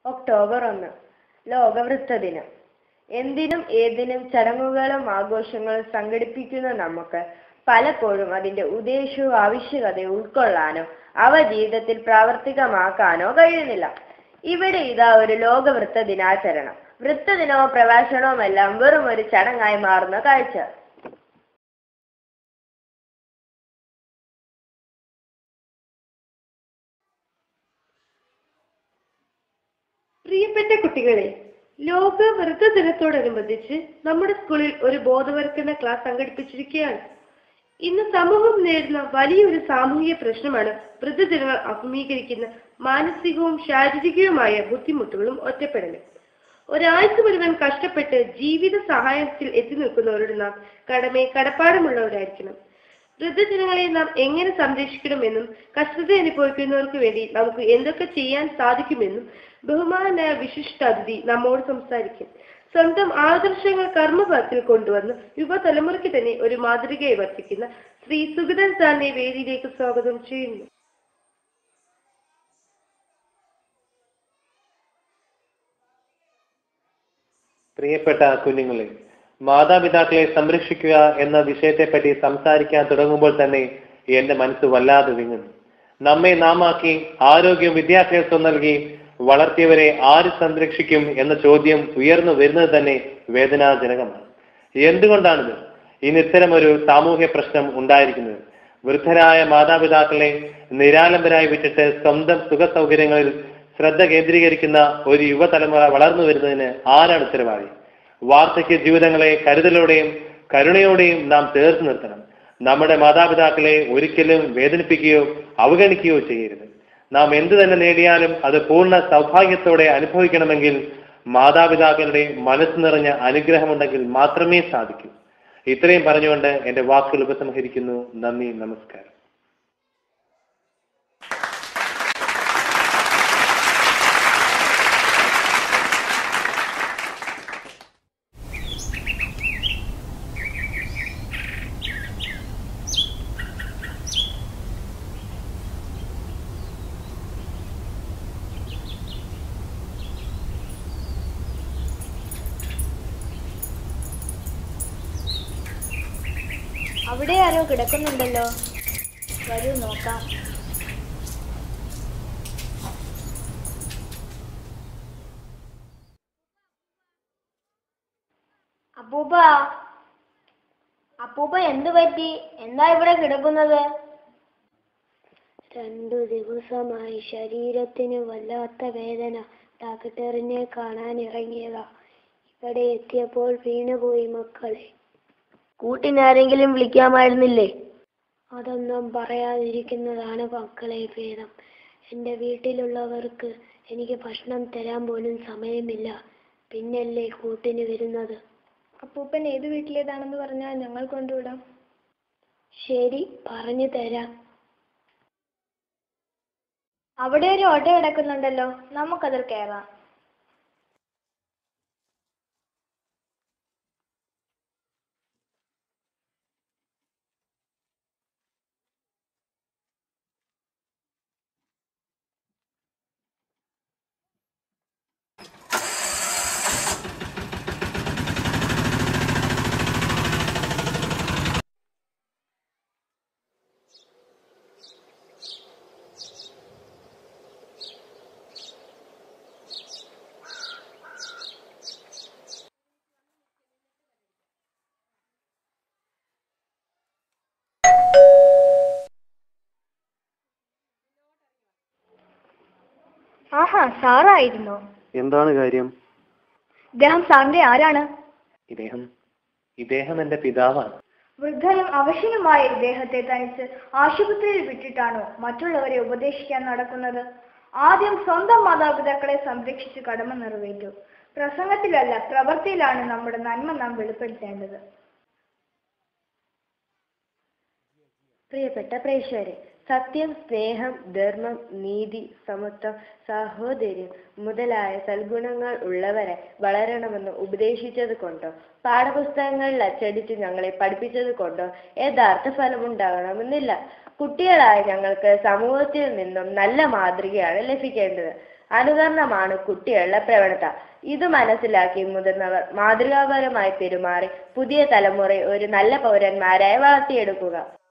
October ഒന്ന് ലോക വൃത്തദിനം എന്തിനും ഏതിനും ചടങ്ങുകളും ആഘോഷങ്ങളും സംഘടിപ്പിക്കുന്ന നമുക്ക് പലപ്പോഴും അതിന്റെ ഉദ്ദേശവും ആവശ്യകതയും ഉൾക്കൊള്ളാനോ അവ ജീവിതത്തിൽ പ്രാവർത്തികമാക്കാനോ കഴിയുന്നില്ല ഇവിടെ ഇതാ ഒരു ലോക വൃത്ത ദിനാചരണം വൃത്തദിനവും പ്രഭാഷണവും എല്ലാം വെറും ഒരു ചടങ്ങായി മാറുന്ന കാഴ്ച പ്രിയപ്പെട്ട കുട്ടികളെ ലോക വൃദ്ധ ദിനത്തോടനുബന്ധിച്ച് നമ്മുടെ സ്കൂളിൽ ഒരു ബോധവൽക്കരണ ക്ലാസ് സംഘടിപ്പിച്ചിരിക്കുകയാണ് ഇന്ന് സമൂഹം നേരിടുന്ന വലിയൊരു സാമൂഹിക പ്രശ്നമാണ് വൃദ്ധജനങ്ങൾ അഭിമുഖീകരിക്കുന്ന മാനസികവും ശാരീരികവുമായ ബുദ്ധിമുട്ടുകളും ഒറ്റപ്പെടലും ഒരാഴ്ച മുഴുവൻ കഷ്ടപ്പെട്ട് ജീവിത സഹായത്തിൽ എത്തി നിൽക്കുന്നവരോട് നാം കടമേ കടപ്പാടുമുള്ളവരായിരിക്കണം വൃദ്ധജനങ്ങളെ നാം എങ്ങനെ സംരക്ഷിക്കണമെന്നും കഷ്ടത അനുഭവിക്കുന്നവർക്ക് വേണ്ടി നമുക്ക് എന്തൊക്കെ ചെയ്യാൻ സാധിക്കുമെന്നും ബഹുമാനായ വിശിഷ്ടാതിഥി നമ്മോട് സംസാരിക്കും സ്വന്തം ആദർശങ്ങൾ കർമ്മപഥത്തിൽ കൊണ്ടുവന്ന് യുവതലമുറയ്ക്ക് തന്നെ ഒരു മാതൃകയെ വർത്തിക്കുന്ന ശ്രീ സുഗതൻ സാറിനെ വേദിയിലേക്ക് സ്വാഗതം ചെയ്യുന്നു പ്രിയപ്പെട്ട കുഞ്ഞുങ്ങളെ മാതാപിതാക്കളെ സംരക്ഷിക്കുക എന്ന വിഷയത്തെപ്പറ്റി സംസാരിക്കാൻ തുടങ്ങുമ്പോൾ തന്നെ എന്റെ മനസ്സ് വല്ലാതെ വിങ്ങുന്നു നമ്മെ നാമാക്കി ആരോഗ്യവും വിദ്യാഭ്യാസവും നൽകി വളർത്തിയവരെ ആര് സംരക്ഷിക്കും എന്ന ചോദ്യം ഉയർന്നു വരുന്നത് തന്നെ വേദനാജനകമാണ് എന്തുകൊണ്ടാണിത് ഇന്ന് ഇത്തരം ഒരു സാമൂഹ്യ പ്രശ്നം ഉണ്ടായിരിക്കുന്നത് വൃദ്ധരായ മാതാപിതാക്കളെ നിരാലംബരായി വിട്ടിട്ട് സ്വന്തം സുഖ സൗകര്യങ്ങളിൽ ശ്രദ്ധ കേന്ദ്രീകരിക്കുന്ന ഒരു യുവതലമുറ വളർന്നു വരുന്നതിന് ആരാണ് ഉത്തരവാദി വാർദ്ധക്യ ജീവിതങ്ങളെ കരുതലോടെയും കരുണയോടെയും നാം ചേർത്ത് നിർത്തണം നമ്മുടെ മാതാപിതാക്കളെ ഒരിക്കലും വേദനിപ്പിക്കുകയോ അവഗണിക്കുകയോ ചെയ്യരുത് നാം എന്തു തന്നെ നേടിയാലും അത് പൂർണ്ണ സൗഭാഗ്യത്തോടെ അനുഭവിക്കണമെങ്കിൽ മാതാപിതാക്കളുടെ മനസ്സ് നിറഞ്ഞ അനുഗ്രഹമുണ്ടെങ്കിൽ മാത്രമേ സാധിക്കൂ ഇത്രയും പറഞ്ഞുകൊണ്ട് എന്റെ വാക്കുകൾ ഉപസംഹരിക്കുന്നു നന്ദി നമസ്കാരം അവിടെ ആരോ കിടക്കുന്നുണ്ടല്ലോ വരൂ നോക്കാം അപ്പൂപ്പ അപ്പൂപ്പ എന്തു പറ്റി എന്താ ഇവിടെ കിടക്കുന്നത് രണ്ടു ദിവസമായി ശരീരത്തിന് വല്ലാത്ത വേദന ഡാക്ടറിനെ കാണാൻ ഇറങ്ങിയതാ ഇവിടെ എത്തിയപ്പോൾ വീണുപോയി മക്കളെ കൂട്ടിനാരെങ്കിലും വിളിക്കാമായിരുന്നില്ലേ അതൊന്നും പറയാതിരിക്കുന്നതാണ് മക്കളെ ഭേദം എൻ്റെ വീട്ടിലുള്ളവർക്ക് എനിക്ക് ഭക്ഷണം തരാൻ പോലും സമയമില്ല പിന്നല്ലേ കൂട്ടിന് വരുന്നത് അപ്പൂപ്പൻ ഏത് വീട്ടിലേതാണെന്ന് പറഞ്ഞാൽ ഞങ്ങൾ കൊണ്ടുവിടാം ശരി പറഞ്ഞു തരാം അവിടെ ഒരു ഓട്ടോ കിടക്കുന്നുണ്ടല്ലോ നമുക്കതിൽ കയറാം ആഹാ സാറായിരുന്നോ എന്താണ് കാര്യം ഇദ്ദേഹം സാറിന്റെ ആരാണ് ഇദ്ദേഹം ഇദ്ദേഹം എന്റെ പിതാവാണ് വൃദ്ധനും അവശനുമായ ഇദ്ദേഹത്തെ തനിച്ച് ആശുപത്രിയിൽ വിട്ടിട്ടാണോ മറ്റുള്ളവരെ ഉപദേശിക്കാൻ നടക്കുന്നത് ആദ്യം സ്വന്തം മാതാപിതാക്കളെ സംരക്ഷിച്ച് കടമ നിറവേറ്റു പ്രസംഗത്തിലല്ല പ്രവൃത്തിയിലാണ് നമ്മുടെ നന്മ നാം വെളിപ്പെടുത്തേണ്ടത് പ്രിയപ്പെട്ട പ്രേക്ഷകരെ സത്യം സ്നേഹം ധർമ്മം നീതി സമത്വം സാഹോദര്യം മുതലായ സൽഗുണങ്ങൾ ഉള്ളവരെ വളരണമെന്ന് ഉപദേശിച്ചത് കൊണ്ടോ പാഠപുസ്തകങ്ങളിൽ അച്ചടിച്ച് ഞങ്ങളെ പഠിപ്പിച്ചത് കൊണ്ടോ യഥാർത്ഥ ഫലമുണ്ടാകണമെന്നില്ല കുട്ടികളായ ഞങ്ങൾക്ക് സമൂഹത്തിൽ നിന്നും നല്ല മാതൃകയാണ് ലഭിക്കേണ്ടത് അനുകരണമാണ് കുട്ടികളുടെ പ്രവണത ഇത് മനസ്സിലാക്കി മുതിർന്നവർ മാതൃകാപരമായി പെരുമാറി പുതിയ തലമുറയെ ഒരു നല്ല പൗരന്മാരായി വളർത്തിയെടുക്കുക